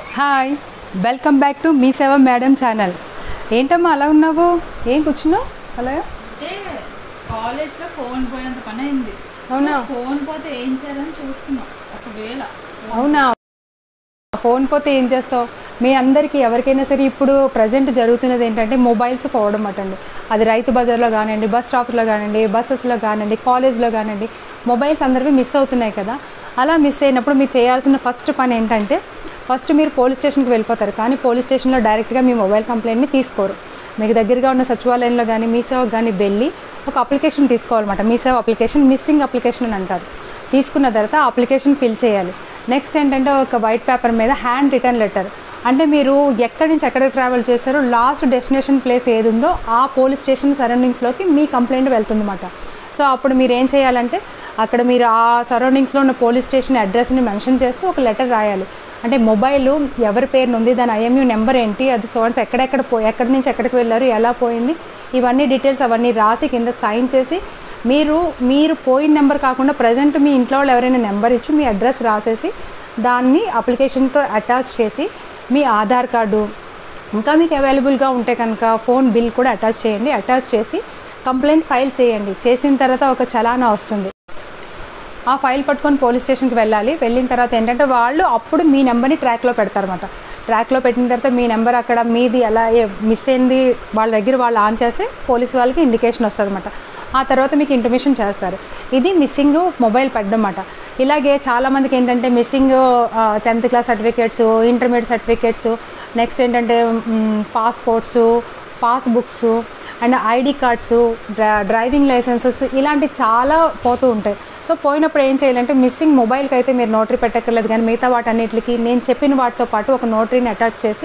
Hi welcome back to Mee Seva madam channel ఏంటమ్మా అలా ఉన్నావు ఏం కూర్చున్నావు అలాగా అంటే కాలేజ్ లో ఫోన్ పోయినంత పని అయింది అవునా? సో ఫోన్ పోతే ఏం చేయాలని చూస్తున్నాం ఒకవేళ అవునా ఫోన్ పోతే ఏం చేస్తావు మీ అందరికీ ఎవరికైనా సరే ఇప్పుడు ప్రజెంట్ జరుగుతున్నది ఏంటంటే మొబైల్స్ పోవడం అటండి అది రైతు బజార్లో కానివ్వండి బస్ స్టాప్లో కానివ్వండి బస్సెస్లో కానివ్వండి కాలేజ్లో కానివ్వండి మొబైల్స్ అందరికీ మిస్ అవుతున్నాయి కదా అలా మిస్ అయినప్పుడు మీరు చేయాల్సిన ఫస్ట్ పని ఏంటంటే ఫస్ట్ మీరు పోలీస్ స్టేషన్కి వెళ్ళిపోతారు కానీ పోలీస్ స్టేషన్లో డైరెక్ట్గా మీ మొబైల్ కంప్లైంట్ని తీసుకోరు మీకు దగ్గరగా ఉన్న సచివాలయంలో కానీ మీ సేవ కానీ వెళ్ళి ఒక అప్లికేషన్ తీసుకోవాలన్నమాట మీ సేవ అప్లికేషన్ మిస్సింగ్ అప్లికేషన్ అని అంటారు తీసుకున్న తర్వాత ఆ అప్లికేషన్ ఫిల్ చేయాలి నెక్స్ట్ ఏంటంటే ఒక వైట్ పేపర్ మీద హ్యాండ్ రిటర్న్ లెటర్ అంటే మీరు ఎక్కడి నుంచి ఎక్కడికి ట్రావెల్ చేశారో లాస్ట్ డెస్టినేషన్ ప్లేస్ ఏది ఉందో ఆ పోలీస్ స్టేషన్ సరౌండింగ్స్లోకి మీ కంప్లైంట్ వెళ్తుందన్నమాట సో అప్పుడు మీరు ఏం చేయాలంటే అక్కడ మీరు ఆ సరౌండింగ్స్లో ఉన్న పోలీస్ స్టేషన్ అడ్రస్ని మెన్షన్ చేస్తూ ఒక లెటర్ రాయాలి అంటే మొబైల్ ఎవరి పేరున ఉంది దాని ఐఎంయూ నెంబర్ ఏంటి అది సోన్స్ ఎక్కడెక్కడ పో ఎక్కడి నుంచి ఎక్కడికి వెళ్ళారు ఎలా పోయింది ఇవన్నీ డీటెయిల్స్ అవన్నీ రాసి కింద సైన్ చేసి మీరు మీరు పోయిన నెంబర్ కాకుండా ప్రజెంట్ మీ ఇంట్లో వాళ్ళు ఎవరైనా నెంబర్ ఇచ్చి మీ అడ్రస్ రాసేసి దాన్ని అప్లికేషన్తో అటాచ్ చేసి మీ ఆధార్ కార్డు ఇంకా మీకు అవైలబుల్గా ఉంటే కనుక ఫోన్ బిల్ కూడా అటాచ్ చేయండి అటాచ్ చేసి కంప్లైంట్ ఫైల్ చేయండి చేసిన తర్వాత ఒక చలానా వస్తుంది ఆ ఫైల్ పట్టుకొని పోలీస్ స్టేషన్కి వెళ్ళాలి వెళ్ళిన తర్వాత ఏంటంటే వాళ్ళు అప్పుడు మీ నెంబర్ని ట్రాక్లో పెడతారన్నమాట ట్రాక్లో పెట్టిన తర్వాత మీ నెంబర్ అక్కడ మీది ఎలా మిస్ అయింది వాళ్ళ దగ్గర వాళ్ళు ఆన్ చేస్తే పోలీస్ వాళ్ళకి ఇండికేషన్ వస్తుంది అనమాట ఆ తర్వాత మీకు ఇంటిమేషన్ చేస్తారు ఇది మిస్సింగ్ మొబైల్ పడ్డమాట ఇలాగే చాలామందికి ఏంటంటే missing tenth class certificates intermediate certificates next ఏంటంటే passports passbooks and ID cards డ్రా డ్రైవింగ్ లైసెన్సెస్ ఇలాంటి చాలా పోతూ ఉంటాయి సో పోయినప్పుడు ఏం చేయాలంటే మిస్సింగ్ మొబైల్కి అయితే మీరు నోటరీ పెట్టక్కర్లేదు కానీ మిగతా వాటన్నిటికి నేను చెప్పిన వాటితో పాటు ఒక నోటరీని అటాచ్ చేసి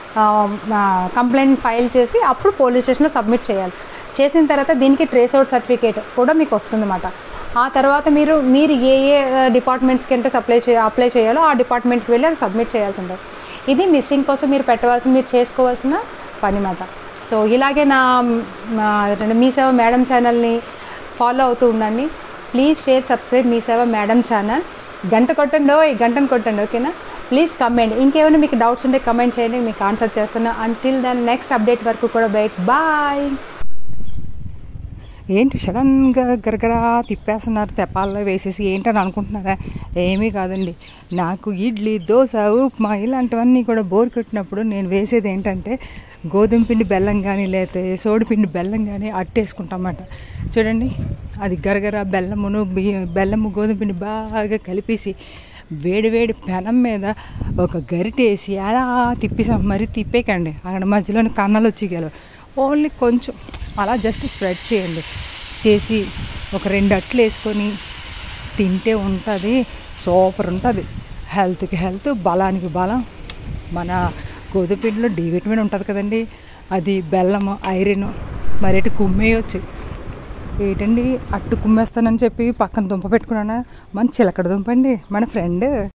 కంప్లైంట్ ఫైల్ చేసి అప్పుడు పోలీస్ స్టేషన్లో సబ్మిట్ చేయాలి చేసిన తర్వాత దీనికి ట్రేస్ అవుట్ సర్టిఫికేట్ కూడా మీకు వస్తుందన్నమాట ఆ తర్వాత మీరు మీరు ఏ ఏ డిపార్ట్మెంట్స్కి అంటే సప్లై చే అప్లై చేయాలో ఆ డిపార్ట్మెంట్కి వెళ్ళి అది సబ్మిట్ చేయాల్సి ఉంటుంది ఇది మిస్సింగ్ కోసం మీరు పెట్టవలసిన మీరు చేసుకోవాల్సిన పని మాట సో ఇలాగే నా మా- మీ సేవ మేడం ఛానల్ని ఫాలో అవుతూ ఉండండి please share subscribe me Seva madam channel గంట కొట్టండి ఓయ్ గంటను కొట్టండి ఓకేనా ప్లీజ్ కమెంట్ ఇంకేమైనా మీకు డౌట్స్ ఉంటే కమెంట్ చేయండి మీకు ఆన్సర్ చేస్తాను అంటిల్ దాని నెక్స్ట్ అప్డేట్ వరకు కూడా వెయిట్ బాయ్ ఏంటి సడన్గా గరగరా తిప్పేస్తున్నారు తెప్పాల్లో వేసేసి ఏంటని అనుకుంటున్నారా ఏమీ కాదండి నాకు ఇడ్లీ దోశ ఉప్మా ఇలాంటివన్నీ కూడా బోర్ కొట్టినప్పుడు నేను వేసేది ఏంటంటే గోధుమ పిండి బెల్లం కానీ లేకపోతే సోడి పిండి బెల్లం కానీ అట్టేసుకుంటామన్నమాట చూడండి అది గరగర బెల్లమును బియ్యం బెల్లము గోధుమ పిండి బాగా కలిపేసి వేడి వేడి పెనం మీద ఒక గరిటేసి అలా తిప్పేసాం మరి తిప్పేకండి అక్కడ మధ్యలోని కన్నలు వచ్చి గెలవు ఓన్లీ కొంచెం అలా జస్ట్ స్ప్రెడ్ చేయండి చేసి ఒక రెండు అట్లు వేసుకొని తింటే ఉంటుంది సూపర్ ఉంటుంది హెల్త్కి హెల్త్ బలానికి బలం మన గోధుమపిండిలో డి విటమిన్ ఉంటుంది కదండి అది బెల్లము ఐరన్ మరేటి కుమ్మేయచ్చు ఏంటండి అట్టు కుమ్మేస్తానని చెప్పి పక్కన దుంప పెట్టుకున్నానా మన చిలకడ దుంప అండి మన ఫ్రెండ్